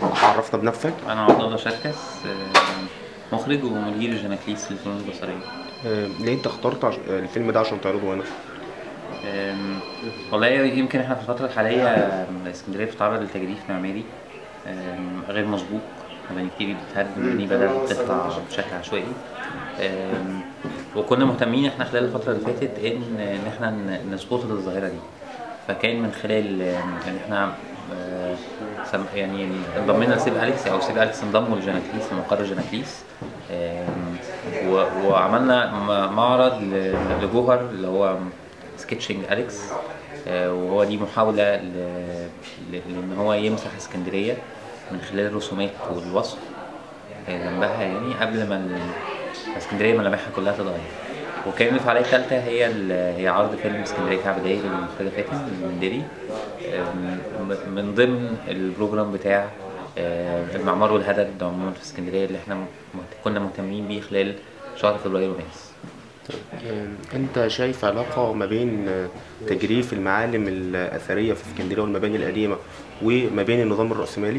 عرفنا بنفسك انا عبد الله شركس آه، مخرج ومدير جناكليس للفنون البصريه آه، ليه انت اخترت عش- آه، الفيلم ده عشان تعرضه هنا آم، والله يمكن احنا في الفتره الحاليه آم، اسكندريه بتتعرض لتجديف معماري آم، غير مسبوق مباني كتير بتتهد مباني بدأت تطلع بشكل عشوائي آم، وكنا مهتمين احنا خلال الفتره اللي فاتت ان ان احنا ن- نظبط الظاهره دي فكان من خلال آم، ان احنا آه، سم- يعني انضمينا لسيف اليكس او سيف اليكس انضموا لجناكليس لمقر جناكليس آم، و- وعملنا م- معرض ل- لجوهر اللي هو سكتشنج اليكس آه، وهو دي محاوله ل- ل- لان هو يمسح اسكندريه من خلال الرسومات والوصف آه، جنبها يعني قبل ما ال- اسكندريه ملامحها كلها تتغير وكان الفعاليه الثالثه هي ال- هي عرض فيلم اسكندريه كعبديه للمخرجه فاتن المندري آم، م- من ضمن البروجرام بتاع آه، المعمار والهدد عموما في اسكندريه اللي احنا م- كنا مهتمين بيه خلال شهر فبراير ومارس آه، انت شايف علاقة ما بين آه، تجريف المعالم الأثرية في اسكندرية والمباني القديمة وما بين النظام الرأسمالي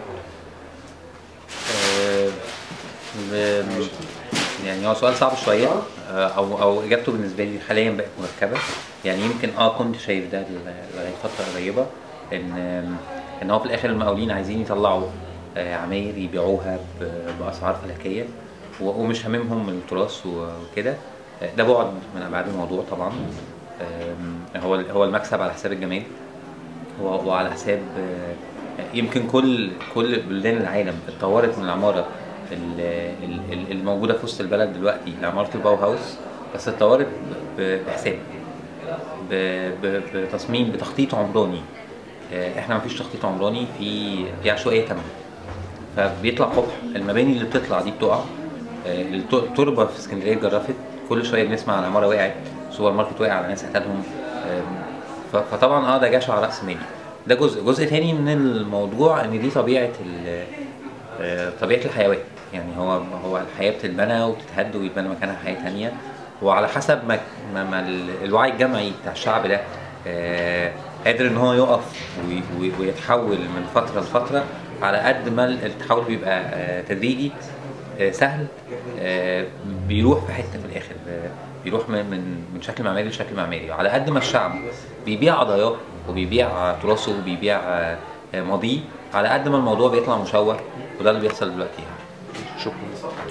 آه، ب- يعني هو سؤال صعب شويه آه، او او اجابته بالنسبه لي حاليا بقت مركبه يعني يمكن اه كنت شايف ده ل- لغايه فتره قريبه ان ان هو في الاخر المقاولين عايزين يطلعوا آه، عماير يبيعوها ب- باسعار فلكيه و- ومش هاممهم التراث و- وكده آه، ده بعد من ابعاد الموضوع طبعا آم، هو هو المكسب على حساب الجمال و- وعلى حساب آه، يمكن كل كل بلدان العالم اتطورت من العماره ال- ال- ال- الموجوده في وسط البلد دلوقتي لعماره الباو هاوس بس اتطورت ب- بحساب ب- ب- بتصميم بتخطيط عمراني آه، احنا مفيش تخطيط عمراني في في عشوائيه تامه فبيطلع قبح المباني اللي بتطلع دي بتقع آه، الت- التربه في اسكندريه اتجرفت كل شويه بنسمع عن عماره وقعت سوبر ماركت وقع على ناس قتلهم آم، ف- فطبعا اه ده جشع راس مالي ده جزء جزء تاني من الموضوع ان دي طبيعه ال- آه، طبيعه الحيوان يعني هو هو الحياه بتتبنى وبتتهد ويتبنى مكانها حياه تانية وعلى حسب ما ما, ما ال- الوعي الجمعي بتاع الشعب ده آه، قادر ان هو يقف وي- وي- ويتحول من فتره لفتره على قد ما التحول بيبقى آه، تدريجي آه، سهل آه، بيروح في حته في الاخر آه، بيروح من من من شكل معماري لشكل معماري على قد ما الشعب بيبيع قضاياه وبيبيع تراثه وبيبيع آه، آه، ماضيه على قد ما الموضوع بيطلع مشوه وده اللي بيحصل دلوقتي يعني شكرا